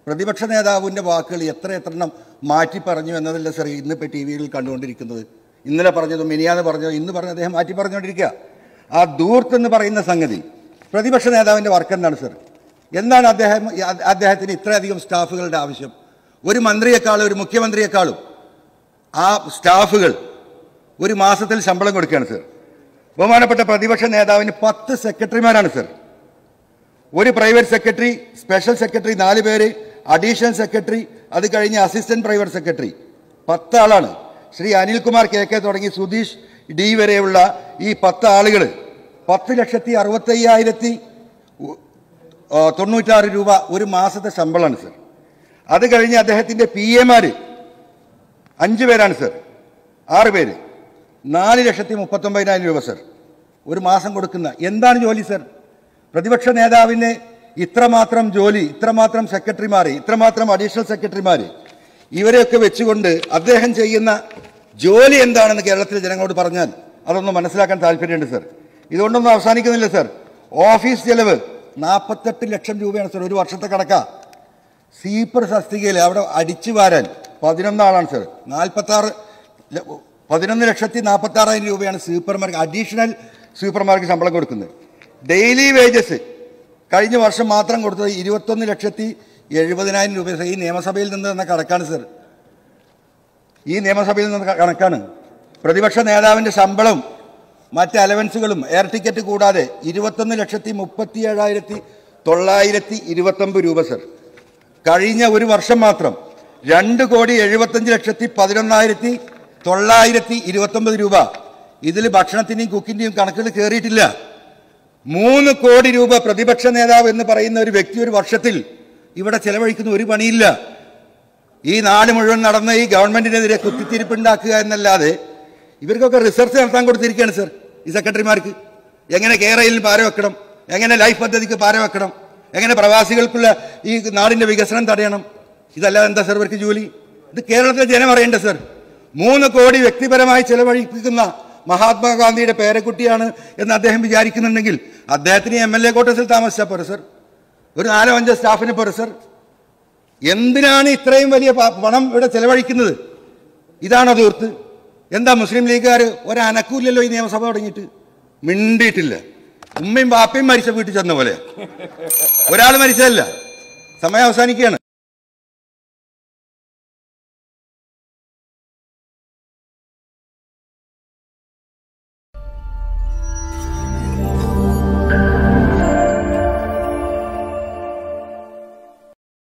പ്രതിപക്ഷ നേതാവിൻ്റെ വാക്കുകൾ എത്ര എത്ര എണ്ണം മാറ്റി പറഞ്ഞു എന്നതല്ല സാർ ഇന്നിപ്പോൾ ടി വിയിൽ കണ്ടുകൊണ്ടിരിക്കുന്നത് ഇന്നലെ പറഞ്ഞതും മിനിയാന്ന് പറഞ്ഞതും ഇന്ന് പറഞ്ഞ അദ്ദേഹം മാറ്റി പറഞ്ഞുകൊണ്ടിരിക്കുക ആ ദൂർത്ത് എന്ന് പറയുന്ന സംഗതി പ്രതിപക്ഷ നേതാവിൻ്റെ വർക്ക് എന്താണ് സാർ എന്താണ് അദ്ദേഹം അദ്ദേഹത്തിന് ഇത്രയധികം സ്റ്റാഫുകളുടെ ആവശ്യം ഒരു മന്ത്രിയെക്കാളും ഒരു മുഖ്യമന്ത്രിയെക്കാളും ആ സ്റ്റാഫുകൾ ഒരു മാസത്തിൽ ശമ്പളം കൊടുക്കുകയാണ് സർ ബഹുമാനപ്പെട്ട പ്രതിപക്ഷ നേതാവിന് പത്ത് സെക്രട്ടറിമാരാണ് സർ ഒരു പ്രൈവറ്റ് സെക്രട്ടറി സ്പെഷ്യൽ സെക്രട്ടറി നാല് പേര് അഡീഷണൽ സെക്രട്ടറി അത് കഴിഞ്ഞ് അസിസ്റ്റന്റ് പ്രൈവറ്റ് സെക്രട്ടറി പത്ത് ആളാണ് ശ്രീ അനിൽകുമാർ കെ കെ തുടങ്ങി സുധീഷ് ഡി വരെയുള്ള ഈ പത്ത് ആളുകൾ പത്ത് ലക്ഷത്തി അറുപത്തയ്യായിരത്തി ആ, തൊണ്ണൂറ്റാറ് രൂപ ഒരു മാസത്തെ ശമ്പളമാണ് സർ അത് കഴിഞ്ഞ് അദ്ദേഹത്തിൻ്റെ പി എമാര് അഞ്ച് പേരാണ് സർ ആറ് പേര് നാല് ലക്ഷത്തി മുപ്പത്തൊമ്പതിനായിരം രൂപ സർ ഒരു മാസം കൊടുക്കുന്ന എന്താണ് ജോലി സർ പ്രതിപക്ഷ നേതാവിന് ഇത്രമാത്രം ജോലി ഇത്രമാത്രം സെക്രട്ടറിമാർ ഇത്രമാത്രം അഡീഷണൽ സെക്രട്ടറിമാർ ഇവരെയൊക്കെ വെച്ചുകൊണ്ട് അദ്ദേഹം ചെയ്യുന്ന ജോലി എന്താണെന്ന് കേരളത്തിലെ ജനങ്ങളോട് പറഞ്ഞാൽ അതൊന്ന് മനസ്സിലാക്കാൻ താല്പര്യമുണ്ട് സർ ഇതുകൊണ്ടൊന്നും അവസാനിക്കുന്നില്ല സർ ഓഫീസ് ചെലവ് നാൽപ്പത്തെട്ട് ലക്ഷം രൂപയാണ് സർ ഒരു വർഷത്തെ കണക്കാ സീപ്പർ തസ്തികയിൽ അവിടെ അടിച്ചു വാരാൻ പതിനൊന്നാളാണ് സർ നാൽപ്പത്തി ആറ് പതിനൊന്ന് ലക്ഷത്തി നാൽപ്പത്തി ആറായിരം രൂപയാണ് സൂപ്പർമാർക്ക് അഡീഷണൽ സൂപ്പർമാർക്ക് ശമ്പളം കൊടുക്കുന്നത് ഡെയിലി വേജസ് കഴിഞ്ഞ വർഷം മാത്രം കൊടുത്തത് ഇരുപത്തൊന്ന് ലക്ഷത്തി എഴുപതിനായിരം രൂപ സർ. ഈ നിയമസഭയിൽ നിന്ന് തന്ന കണക്കാണ് സർ ഈ നിയമസഭയിൽ നിന്ന് കണക്കാണ് പ്രതിപക്ഷ നേതാവിൻ്റെ ശമ്പളം മറ്റ് അലവൻസുകളും എയർ ടിക്കറ്റ് കൂടാതെ ഇരുപത്തൊന്ന് ലക്ഷത്തി മുപ്പത്തി ഏഴായിരത്തി തൊള്ളായിരത്തി ഇരുപത്തൊമ്പത് രൂപ സർ കഴിഞ്ഞ ഒരു വർഷം മാത്രം രണ്ട് കോടി എഴുപത്തഞ്ച് ലക്ഷത്തി പതിനൊന്നായിരത്തി തൊള്ളായിരത്തി ഇരുപത്തൊമ്പത് രൂപ ഇതിൽ ഭക്ഷണത്തിൻ്റെയും കുക്കിൻ്റെയും കണക്കുകൾ കയറിയിട്ടില്ല മൂന്ന് കോടി രൂപ പ്രതിപക്ഷ നേതാവ് എന്ന് പറയുന്ന ഒരു വ്യക്തി ഒരു വർഷത്തിൽ ഇവിടെ ചെലവഴിക്കുന്ന ഒരു പണിയില്ല ഈ നാട് മുഴുവൻ നടന്ന ഈ ഗവൺമെന്റിനെതിരെ കുത്തിത്തിരിപ്പുണ്ടാക്കുക എന്നല്ലാതെ ഇവർക്കൊക്കെ റിസർച്ച് നടത്താൻ കൊടുത്തിരിക്കുകയാണ് സർ ഈ സെക്രട്ടറിമാർക്ക് എങ്ങനെ കേരളയിൽ പാര വെക്കണം എങ്ങനെ ലൈഫ് പദ്ധതിക്ക് പാര വെക്കണം എങ്ങനെ പ്രവാസികൾക്കുള്ള ഈ നാടിന്റെ വികസനം തടയണം ഇതല്ലാതെ എന്താ സർ ഇവർക്ക് ജോലി ഇത് കേരളത്തിലെ ജനം അറിയേണ്ട സർ മൂന്ന് കോടി വ്യക്തിപരമായി ചെലവഴിപ്പിക്കുന്ന മഹാത്മാഗാന്ധിയുടെ പേരക്കുട്ടിയാണ് എന്ന് അദ്ദേഹം വിചാരിക്കുന്നുണ്ടെങ്കിൽ അദ്ദേഹത്തിന് എം എൽ എ ക്വാർട്ടേഴ്സിൽ താമസിച്ചാൽ പോരെ സർ ഒരു നാലോ അഞ്ചോ സ്റ്റാഫിന് പോരെ സർ എന്തിനാണ് ഇത്രയും വലിയ പ- പണം ഇവിടെ ചെലവഴിക്കുന്നത് ഇതാണോ തീർത്ത് എന്താ മുസ്ലിം ലീഗുകാർ ഒരനക്കൂല്ലല്ലോ ഈ നിയമസഭ തുടങ്ങിയിട്ട് മിണ്ടിയിട്ടില്ല ഉമ്മയും ബാപ്പയും മരിച്ച വീട്ടിൽ ചെന്ന പോലെ ഒരാൾ മരിച്ചതല്ല സമയം അവസാനിക്കുകയാണ്